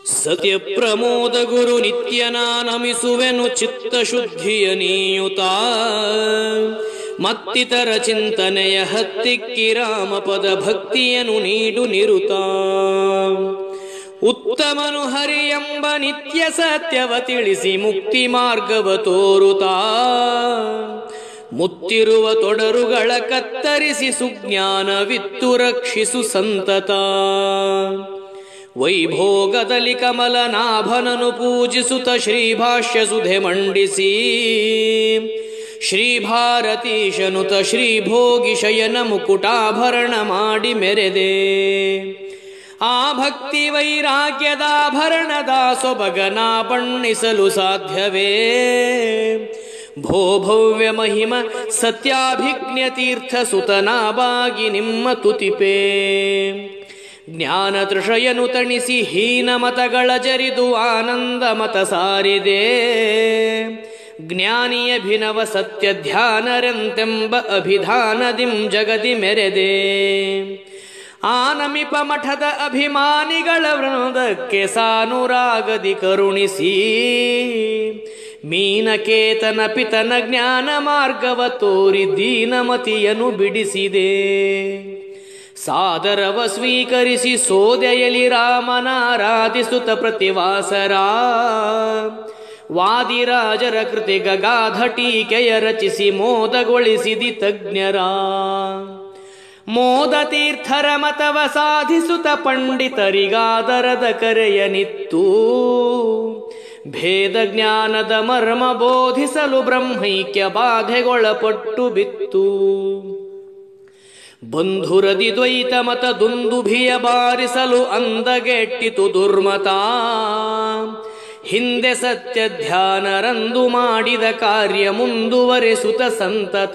ಸತ್ಯ ಪ್ರಮೋದ ಗುರು ನಿತ್ಯನ ನಮಿಸುವೆನು ಚಿತ್ತ ಶುದ್ಧಿಯ ನೀಯುತ ಮತ್ತಿತರ ಚಿಂತನೆಯ ಹತ್ತಿಕ್ಕಿ ರಾಮ ಪದ ಭಕ್ತಿಯನು ನೀಡು ನಿರುತ ಉತ್ತಮನು ಹರಿ ಎಂಬ ನಿತ್ಯ ಸತ್ಯವ ತಿಳಿಸಿ ಮುಕ್ತಿ ಮಾರ್ಗವ ತೋರುತ್ತಾ ಮುತ್ತಿರುವ ತೊಡರುಗಳ ಕತ್ತರಿಸಿ ಸುಜ್ಞಾನವಿತ್ತು ರಕ್ಷಿಸು ಸಂತತ ವೈಭೋಗದಲ್ಲಿ ಕಮಲನಾಭನನು ಪೂಜಿಸುತ್ತ ಶ್ರೀಭಾಷ್ಯ ಸುಧೆ ಮಂಡಿಸಿ ಶ್ರೀಭಾರತೀಶನುತ ಶ್ರೀಭೋಗಿ ಶಯನ ಮುಕುಟಾಭರಣ ಮಾಡಿ ಮೆರೆದೆ ಆ ಭಕ್ತಿ ವೈರಾಗ್ಯದಾಭರಣದ ಸೊಬಗನ ಬಣ್ಣಿಸಲು ಸಾಧ್ಯವೇ ಭೋ ಭವ್ಯ ಮಹಿಮ ಸತ್ಯಾಭಿಜ್ಞ ತೀರ್ಥ ಸುತನಾಬಾಗಿ ನಿಮ್ಮ ತುತಿಪೇ ಜ್ಞಾನ ತೃಷಯನು ತಣಿಸಿ ಹೀನ ಮತಗಳ ಜರಿದು ಆನಂದ ಮತ ಸಾರಿದೆ ಜ್ಞಾನಿಯಭಿನವ ಸತ್ಯ ಧ್ಯಾನರೆಂತೆಂಬ ಅಭಿಧಾನದಿಂ ಜಗದಿ ಮೆರೆದೆ ಆನಮಿಪ ಮಠದ ಅಭಿಮಾನಿಗಳ ವೃಂದಕ್ಕೆ ಸಾನುರಾಗದಿ ಕರುಣಿಸಿ ಮೀನಕೇತನ ಪಿತನ ಜ್ಞಾನ ಮಾರ್ಗವ ತೋರಿ ದೀನಮತಿಯನು ಬಿಡಿಸಿದೆ ಸಾದರವ ಸ್ವೀಕರಿಸಿ ಸೋದೆಯಲಿ ರಾಮನಾರಾಧಿಸುತ್ತ ಪ್ರತಿವಾಸರ ವಾದಿರಾಜರ ಕೃತಿ ಗಗಾಧ ಟೀಕೆಯ ರಚಿಸಿ ಮೋದಗೊಳಿಸಿದಿ ತಜ್ಞರ ಮೋದ ತೀರ್ಥರ ಮತವ ಸಾಧಿಸುತ್ತ ಪಂಡಿತರಿಗಾದರದ ಕರೆಯನಿತ್ತು ಭೇದ ಜ್ಞಾನದ ಮರ್ಮ ಬೋಧಿಸಲು ಬ್ರಹ್ಮೈಕ್ಯ ಬಾಧೆಗೊಳಪಟ್ಟು ಬಿತ್ತು ಬಂಧುರದಿ ದ್ವೈತ ಮತ ದುಂದುಭಿಯ ಬಾರಿಸಲು ಅಂದಗೆಟ್ಟಿತು ದುರ್ಮತ ಹಿಂದೆ ಸತ್ಯ ಧ್ಯಾನರಂದು ಮಾಡಿದ ಕಾರ್ಯ ಮುಂದುವರೆಸುತ್ತ ಸಂತತ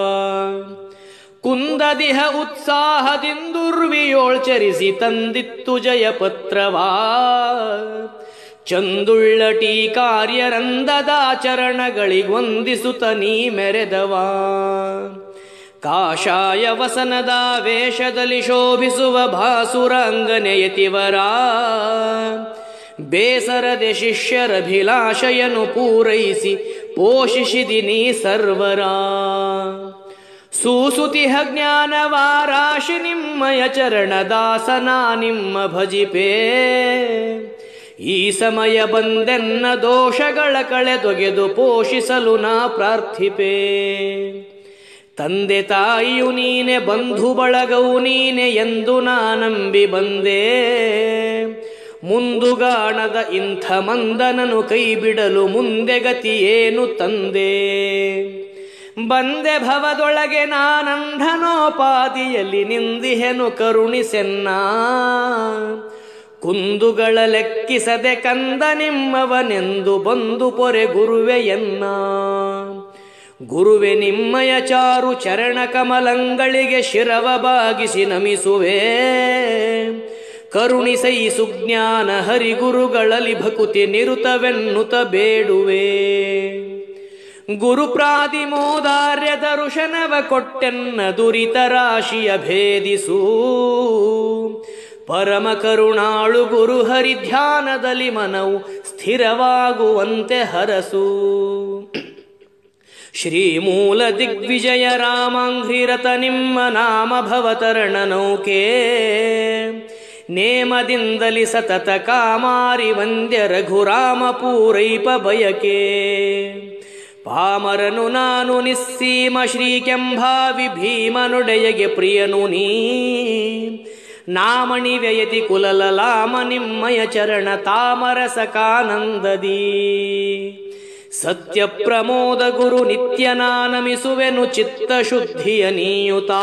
ಕುಂದದಿಹ ಉತ್ಸಾಹದಿಂದುರ್ವಿಯೋಳ್ಚರಿಸಿ ತಂದಿತ್ತು ಜಯಪತ್ರವಾ ಚಂದುಳ್ಳ ಟೀಕಾರ್ಯರಂದದಾಚರಣಗಳಿಗೊಂದಿಸುತ್ತ ನೀ ಮೆರೆದವಾ ಕಾಷಾಯ ವಸನದ ವೇಷದಲ್ಲಿ ಶೋಭಿಸುವ ಭಾಸುರಾಂಗನೆಯತಿವರ ಬೇಸರದೆ ಶಿಷ್ಯರಭಿಲಾಷಯನು ಪೂರೈಸಿ ಪೋಷಿಸಿದಿ ನೀ ಸರ್ವರ ಸೂಸುತಿಹ ಜ್ಞಾನವಾರಾಶಿ ನಿಮ್ಮಯ ಚರಣದಾಸನ ನಿಮ್ಮ ಭಜಿಪೇ ಈ ಸಮಯ ಬಂದೆನ್ನ ದೋಷಗಳ ಕಳೆದೊಗೆದು ಪೋಷಿಸಲು ನಾ ಪ್ರಾರ್ಥಿಪೇ ತಂದೆ ತಾಯಿಯು ನೀನೆ ಬಂಧು ಬಳಗವು ನೀನೆ ಎಂದು ನಾ ನಂಬಿ ಬಂದೆ ಮುಂದುಗಾಣದ ಇಂಥ ಮಂದನನು ಕೈ ಬಿಡಲು ಮುಂದೆ ಗತಿಯೇನು ತಂದೆ ಬಂದೆ ಭವದೊಳಗೆ ನಾನಂಧನೋಪಾದಿಯಲ್ಲಿ ನಿಂದಿಹೆನು ಕರುಣಿಸೆನ್ನ ಕುಂದುಗಳ ಲೆಕ್ಕಿಸದೆ ಕಂದ ನಿಮ್ಮವನೆಂದು ಬಂದು ಪೊರೆ ಗುರುವೆಯನ್ನ ಗುರುವೆ ನಿಮ್ಮಯ ಚಾರು ಚರಣ ಕಮಲಂಗಳಿಗೆ ಶಿರವ ಬಾಗಿಸಿ ನಮಿಸುವೆ ಕರುಣಿಸೈ ಸುಜ್ಞಾನ ಹರಿಗುರುಗಳಲ್ಲಿ ಭಕುತಿ ನಿರುತವೆನ್ನುತ ಬೇಡುವೆ ಗುರು ಪ್ರಾದಿಮೋದಾರ್ಯದ ಋಷನವ ಕೊಟ್ಟೆನ್ನ ದುರಿತ ರಾಶಿಯ ಭೇದಿಸು ಪರಮ ಕರುಣಾಳು ಗುರು ಹರಿ ಧ್ಯಾನದಲ್ಲಿ ಮನವು ಸ್ಥಿರವಾಗುವಂತೆ ಹರಸು ಶ್ರೀಮೂಲ ದಿಗ್ವಿಜಯ ರಾಮಾಂಘ್ರಿರತ ನಿಮ್ಮ ನಾಮ ಭವತರಣ ನೌಕೆ ನೇಮದಿಂದಲಿ ಸತತ ಕಾಮಾರಿ ವಂದ್ಯ ರಘುರಾಮ ಪೂರೈಪ ಬಯಕೆ ಪಾಮರನು ನಾನು ನಿಸ್ಸೀಮ ಶ್ರೀ ಕೆಂಭಾವಿ ಭೀಮನುಡೆಯಗೆ ಪ್ರಿಯನು ನೀ ನಾಮಣಿ ವ್ಯಯತಿ ಕುಲಲಲಾಮ ನಿಮ್ಮಯ ಚರಣ ತಾಮರಸಕಾನಂದದಿ ಸತ್ಯ ಪ್ರಮೋದ ಗುರು ನಿತ್ಯನಾನಮಿಸುವೆನು ಚಿತ್ತ ಶುದ್ಧಿಯ ನೀಯುತ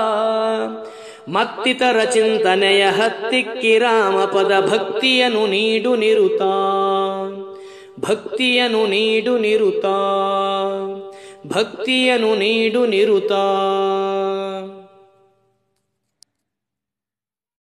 ಮತ್ತಿತರ ಚಿಂತನೆಯ ಹತ್ತಿಕ್ಕಿ ರಾಮ ಪದ ಭಕ್ತಿಯನು ನೀಡು ನಿರುತ ಭಕ್ತಿಯನು ನೀಡು ನಿರುತ ಭಕ್ತಿಯನು ನೀಡು ನಿರುತ